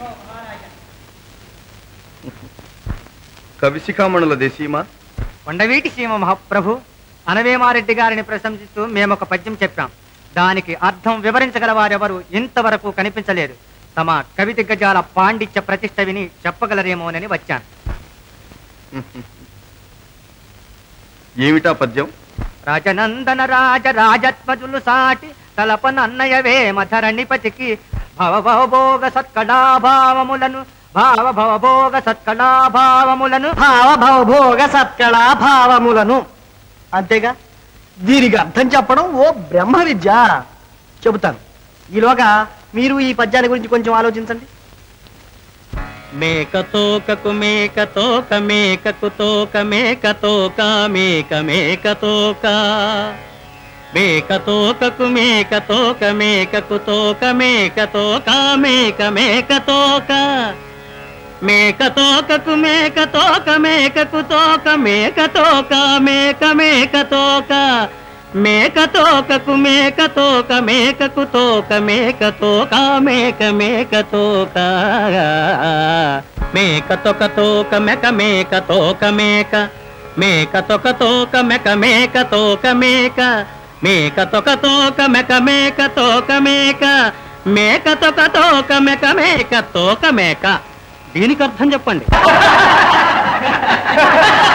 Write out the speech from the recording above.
కవిశిఖామణుల దేశీమా కొండవీటి సీమ మహాప్రభు అనవేమారెడ్డి గారిని ప్రశంసిస్తూ మేము ఒక పద్యం చెప్పాం దానికి అర్థం వివరించగల వారెవరు ఇంతవరకు కనిపించలేదు తమ కవి దిగ్గజాల పాండిత్య ప్రతిష్ట విని చెప్పగలరేమోనని వచ్చాను ఏమిటా పద్యం రాజనందన రాజ రాజత్మజులు సాటి తలపనన్నయవే మధరణిపతికి భవ భవభోగ సత్కళాభావములను భావ భవభోగ సత్కళాభావములను భావ భవభోగ సత్కళా భావములను అంతేగా దీనికి అర్థం చెప్పడం ఓ బ్రహ్మ విద్య చెబుతాను ఈలోగా మీరు ఈ పద్యాన్ని గురించి కొంచెం ఆలోచించండి మేక తోకకు మేక తోక మేకకు తోక మేక తోక మేక మేక తోక మేక తోకకు మేక తోక మేకకు తోక మేక తోక మేక మేక తోక మేక తోకకు మేక తోక మేకకు తోక మేక తోక మేక మేక తోక మేక తోకకు మేక తోక మేకకు తోక మేక తోక మేక మేక తోక మేక తొక తోక మెక మేక తోక మేక మేక తొక తోక మెక మేక తోక మేక మేక తొక తోక మెక మేక తోక మేక మేక తొక తోక మెక మేక తోక మేక దీనికి అర్థం చెప్పండి